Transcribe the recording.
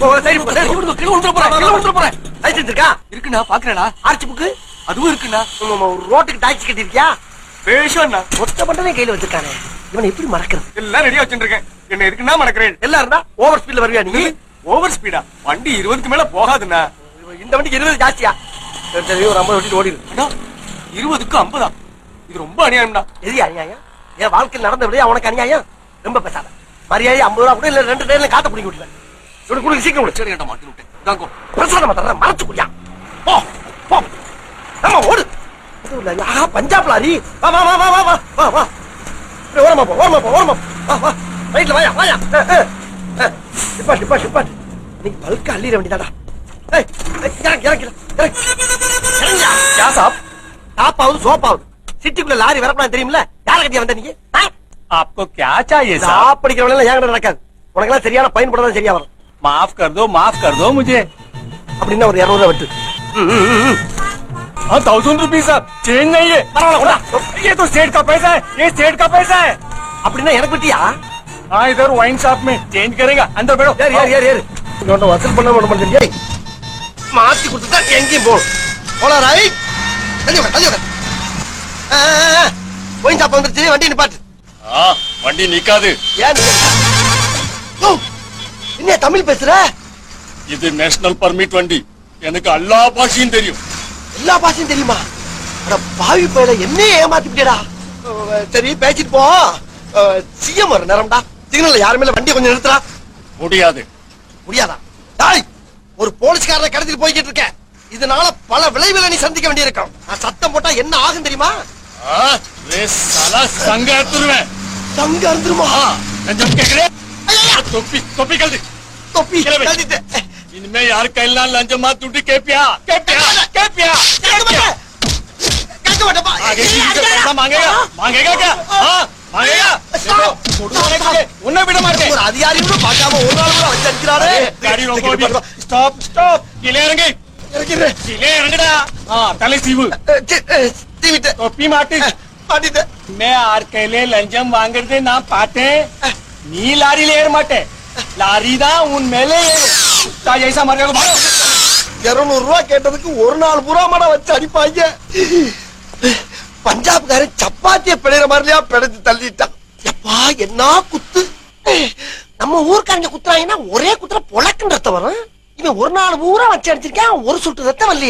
ஓ, சரி போ, சரி கீழே விழுந்துற போறேன் கீழே விழுந்துற போறேன் லைசன்ஸ் இருக்கா இருக்குண்ணா பாக்குறேனா ஆர்ச்சி புக்கு அதுவும் இருக்குண்ணா ரோட்டுக்கு டாக்ஸி கட்டிருக்கியா பேஷண்ணா மொத்த பண்டமே கையில வச்சிருக்கானே இவனை எப்படி மறக்கிறது எல்லாம் ரெடியா வச்சுருக்கேன் என்ன எதுக்குன்னா மறக்கிறேன் எல்லாம் இருந்தா ஓவர் ஸ்பீட்ல வருவியா நீ ஓவர் ஸ்பீடா வண்டி இருபதுக்கு மேல போகாதுண்ணா இந்த வண்டிக்கு இருபது ஜாஸ்தியா சரி, சரி ஒரு ஐம்பது வண்டிட்டு ஓடிடு அண்ணா இருபதுக்கு ஐம்பதா இது ரொம்ப அநியாயம்டா எது அநியாயம் என் வாழ்க்கையில் நடந்த விட உனக்கு அநியாயம் ரொம்ப பேசாத மரியாதை ஐம்பது ரூபா கூட இல்ல ரெண்டு நேர்ல காத்த பிடிக்க விட்டுருவேன் இவனுக்கு கொடுக்க சீக்கிரம் விடு சரி ஏன்டா மாட்டி விட்டேன் தாங்கோ பிரசாதம் தர மறைச்சு குடியா போ போ ஆமா ஓடு அதுவும் இல்ல, ஆஹா பஞ்சாப் லாரி வா வா வா வா வா வா வா வா இப்படி ஓரமா போ ஓரமா போ ஓரமா போ. வா வா ரைட்ல வாயா வாயா டிப்பா டிப்பா டிப்பா நீ பல்க அள்ளிட வேண்டியதாடா ஏய் ஏய், இறங்கு இறங்கு இறங்கு இறங்கியா யா சாப் டாப்பாவது சோப்பாவது சிட்டிக்குள்ள லாரி வரப்படாது தெரியுமில்ல யார கட்டியா வந்த நீங்க ஆ? आपको क्या चाहिए साहब சாப்பிடிக்கிறவங்க எல்லாம் ஏன் நடக்காது உனக்கெல்லாம் சரியான பயன்படுறதா சரியா வரும் माफ कर दो माफ कर दो मुझे அப்படின்னா ஒரு இருநூறு ரூபா வெட்டு ம், ம், ம், ம். हाँ थाउजेंड रुपीज साहब चेंज नहीं है பரவாயில்ல, ये तो सेठ का पैसा है ये सेठ का पैसा है அப்படின்னா எனக்கு வெட்டியா हाँ इधर वाइन शॉप में चेंज करेगा अंदर बैठो ஏறு ஏறு ஏறு ஏறு இவன்ட்ட வசூல் பண்ண விட மாட்டேன் ஏய் மாத்தி கொடுத்துட்டா எங்கேயும் போகும் போலாம் ராய் தள்ளி உட்கார் தள்ளி உட்கார் ஆ, ஆ, ஆ. போய் சாப்பா வந்துருச்சு வண்டி நிப்பாட்டு हाँ வண்டி நிக்காது ஏன் நீ- ஓ, என்ன தமிழ் பேசுற இது நேஷனல் பர்மிட் வண்டி எனக்கு எல்லா பாஷையும் தெரியும் எல்லா பாஷையும் தெரியுமா அட பாவி பயில என்ன ஏமாத்திட்டேடா சரி பேசிட்டு போ சிஎம் வர நேரம்டா சிக்னல்ல யாருமே இல்ல வண்டியை கொஞ்சம் நிறுத்துறா முடியாது முடியாதா டாய் ஒரு போலீஸ்காரரை கடத்திட்டு போய்கிட்டு இருக்க இதனால பல விளைவுகளை நீ சந்திக்க வேண்டியிருக்கும் நான் சத்தம் போட்டா என்ன ஆகும் தெரியுமா हाँ रे साला संग तुरवें தங்க அறுந்துருமா हाँ लंजम केकरे टोपी टोपी कर दे தொப்பி கிளம்பு. கழட்டிட்டேன். इनमें यार कहना लंजम मत टूटी के पिया के पिया के पिया கேட்க மாட்டேன். கேட்க மாட்டேன்ப்பா. आगे ஏய், किसी से ஐயா, पैसा मांगेगा मांगेगा क्या हाँ मांगेगा Stop, छोड़ो stop, नहीं stop. तुझे, उन्हें भी मार के ஒரு அதிகாரி கூட பார்க்காம ஒரு நாள் கூட வச்சு அடிக்கிறாரே गाड़ी रोको अभी स्टॉप स्टॉप किले इरंगे இறக்கிறேன். किले इरंगड़ा हाँ तले सीव அஹ், சி, அஹ், தீவிட்டேன். टोपी माटी அஹ், மாட்டிட்டேன். मैं आर कहले लंजम वांगरदे ना पाटे नी लारी लेर माटे लारी दा उन मेले ता जैसा मर गया भागो இருநூறு ரூபாய் கேட்டதுக்கு ஒரு நாள் பூரா மட வச்சு அடிப்பாங்க பஞ்சாப்காரன் சப்பாத்திய பிழைற மாதிரியா பிழைச்சு தள்ளிட்டான் எப்பா என்ன குத்து நம்ம ஊர்க்காரங்க குத்துறாங்கன்னா ஒரே குத்துற பொழக்குன்னு ரத்தம் வரும் இவன் ஒரு நாள் பூரா வச்சு அடிச்சிருக்கான் ஒரு சுட்டு ரத்தம் வரலையே